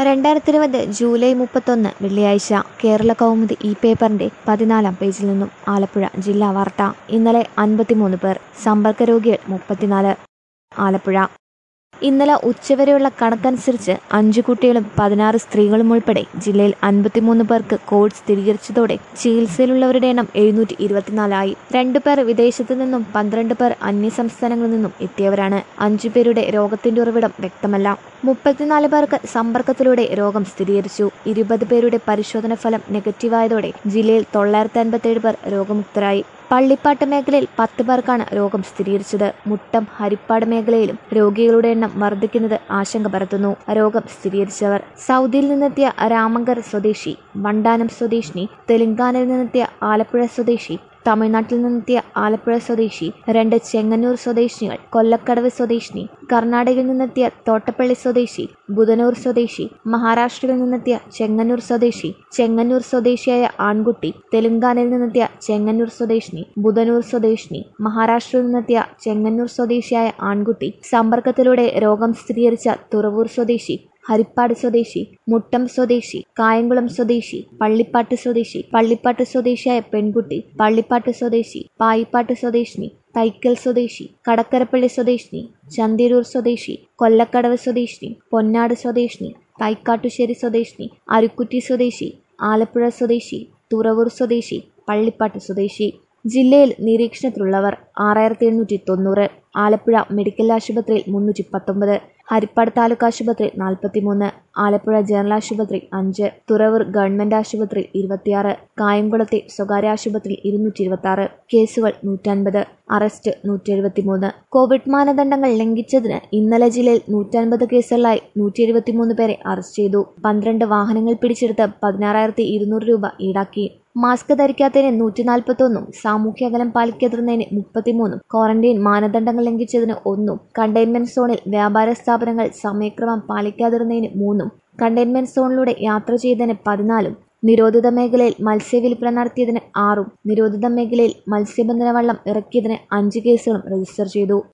രണ്ടായിരത്തി ഇരുപത് ജൂലൈ മുപ്പത്തൊന്ന് വെള്ളിയാഴ്ച കേരള കൗമുദി ഈ പേപ്പറിന്റെ പതിനാലാം പേജിൽ നിന്നും ആലപ്പുഴ ജില്ലാ വാർത്ത ഇന്നലെ അൻപത്തിമൂന്ന് പേർ സമ്പർക്ക രോഗികൾ മുപ്പത്തിനാല് ആലപ്പുഴ ഇന്നലെ ഉച്ചവരെയുള്ള കണക്കനുസരിച്ച് അഞ്ചു കുട്ടികളും പതിനാറ് സ്ത്രീകളും ഉൾപ്പെടെ ജില്ലയിൽ അൻപത്തിമൂന്ന് പേർക്ക് കോവിഡ് സ്ഥിരീകരിച്ചതോടെ ചികിത്സയിലുള്ളവരുടെ എണ്ണം എഴുന്നൂറ്റി ഇരുപത്തിനാലായി രണ്ടു പേർ വിദേശത്തു നിന്നും പന്ത്രണ്ട് പേർ അന്യസംസ്ഥാനങ്ങളിൽ നിന്നും എത്തിയവരാണ് അഞ്ചു പേരുടെ രോഗത്തിന്റെ ഉറവിടം വ്യക്തമല്ല മുപ്പത്തിനാല് പേർക്ക് സമ്പർക്കത്തിലൂടെ രോഗം സ്ഥിരീകരിച്ചു ഇരുപത് പേരുടെ പരിശോധന ഫലം നെഗറ്റീവായതോടെ ജില്ലയിൽ തൊള്ളായിരത്തി അൻപത്തേഴ് പേർ രോഗമുക്തരായി പള്ളിപ്പാട്ട് മേഖലയിൽ പത്ത് പേർക്കാണ് രോഗം സ്ഥിരീകരിച്ചത് മുട്ടം ഹരിപ്പാട് മേഖലയിലും രോഗികളുടെ എണ്ണം വർദ്ധിക്കുന്നത് ആശങ്ക പരത്തുന്നു രോഗം സ്ഥിരീകരിച്ചവർ സൗദിയിൽ നിന്നെത്തിയ രാമങ്കർ സ്വദേശി വണ്ടാനം സ്വദേശിനി തെലങ്കാനയിൽ നിന്നെത്തിയ ആലപ്പുഴ സ്വദേശി തമിഴ്നാട്ടിൽ നിന്നെത്തിയ ആലപ്പുഴ സ്വദേശി രണ്ട് ചെങ്ങന്നൂർ സ്വദേശിനികൾ കൊല്ലക്കടവ് സ്വദേശിനി കർണാടകയിൽ നിന്നെത്തിയ തോട്ടപ്പള്ളി സ്വദേശി ബുധനൂർ സ്വദേശി മഹാരാഷ്ട്രയിൽ നിന്നെത്തിയ ചെങ്ങന്നൂർ സ്വദേശി ചെങ്ങന്നൂർ സ്വദേശിയായ ആൺകുട്ടി തെലങ്കാനയിൽ നിന്നെത്തിയ ചെങ്ങന്നൂർ സ്വദേശിനി ബുധനൂർ സ്വദേശിനി മഹാരാഷ്ട്രയിൽ നിന്നെത്തിയ ചെങ്ങന്നൂർ സ്വദേശിയായ ആൺകുട്ടി സമ്പർക്കത്തിലൂടെ രോഗം സ്ഥിരീകരിച്ച തുറവൂർ സ്വദേശി ഹരിപ്പാട് സ്വദേശി മുട്ടം സ്വദേശി കായംകുളം സ്വദേശി പള്ളിപ്പാട്ട് സ്വദേശി പള്ളിപ്പാട്ട് സ്വദേശിയായ പെൺകുട്ടി പള്ളിപ്പാട്ട് സ്വദേശി പായിപ്പാട്ട് സ്വദേശിനി തൈക്കൽ സ്വദേശി കടക്കരപ്പള്ളി സ്വദേശിനി ചന്തിരൂർ സ്വദേശി കൊല്ലക്കടവ് സ്വദേശിനി പൊന്നാട് സ്വദേശിനി തൈക്കാട്ടുശ്ശേരി സ്വദേശിനി അരുക്കുറ്റി സ്വദേശി ആലപ്പുഴ സ്വദേശി തുറവൂർ സ്വദേശി പള്ളിപ്പാട്ട് സ്വദേശി ജില്ലയിൽ നിരീക്ഷണത്തിലുള്ളവർ ആറായിരത്തി എണ്ണൂറ്റി തൊണ്ണൂറ് ആലപ്പുഴ മെഡിക്കൽ ആശുപത്രിയിൽ മുന്നൂറ്റി പത്തൊമ്പത് ഹരിപ്പാട് താലൂക്ക് ആശുപത്രി നാൽപ്പത്തിമൂന്ന് ആലപ്പുഴ ജനറൽ ആശുപത്രി അഞ്ച് തുറവൂർ ഗവൺമെന്റ് ആശുപത്രി ഇരുപത്തിയാറ് കായംകുളത്തെ സ്വകാര്യ ആശുപത്രിയിൽ ഇരുന്നൂറ്റി ഇരുപത്തി ആറ് കേസുകൾ നൂറ്റൻപത് അറസ്റ്റ് നൂറ്റി എഴുപത്തിമൂന്ന് കോവിഡ് മാനദണ്ഡങ്ങൾ ലംഘിച്ചതിന് ഇന്നലെ ജില്ലയിൽ നൂറ്റൻപത് കേസുകളിലായി നൂറ്റി എഴുപത്തിമൂന്ന് പേരെ അറസ്റ്റ് ചെയ്തു പന്ത്രണ്ട് വാഹനങ്ങൾ പിടിച്ചെടുത്ത് പതിനാറായിരത്തി ഇരുന്നൂറ് രൂപ ഈടാക്കി മാസ്ക് ധരിക്കാത്തതിന് നൂറ്റി നാൽപ്പത്തൊന്നും സാമൂഹ്യ അകലം പാലിക്കാതിരുന്നതിന് മുപ്പത്തിമൂന്നും ക്വാറന്റൈൻ മാനദണ്ഡങ്ങൾ ലംഘിച്ചതിന് ഒന്നും കണ്ടെയ്ൻമെന്റ് സോണിൽ വ്യാപാര സ്ഥാപനങ്ങൾ സമയക്രമം പാലിക്കാതിരുന്നതിന് മൂന്നും കണ്ടെയ്ൻമെന്റ് സോണിലൂടെ യാത്ര ചെയ്തതിന് പതിനാലും നിരോധിത മേഖലയിൽ മത്സ്യവില്പന നടത്തിയതിന് ആറും നിരോധിത മേഖലയിൽ മത്സ്യബന്ധന വള്ളം ഇറക്കിയതിന് അഞ്ച് കേസുകളും രജിസ്റ്റർ ചെയ്തു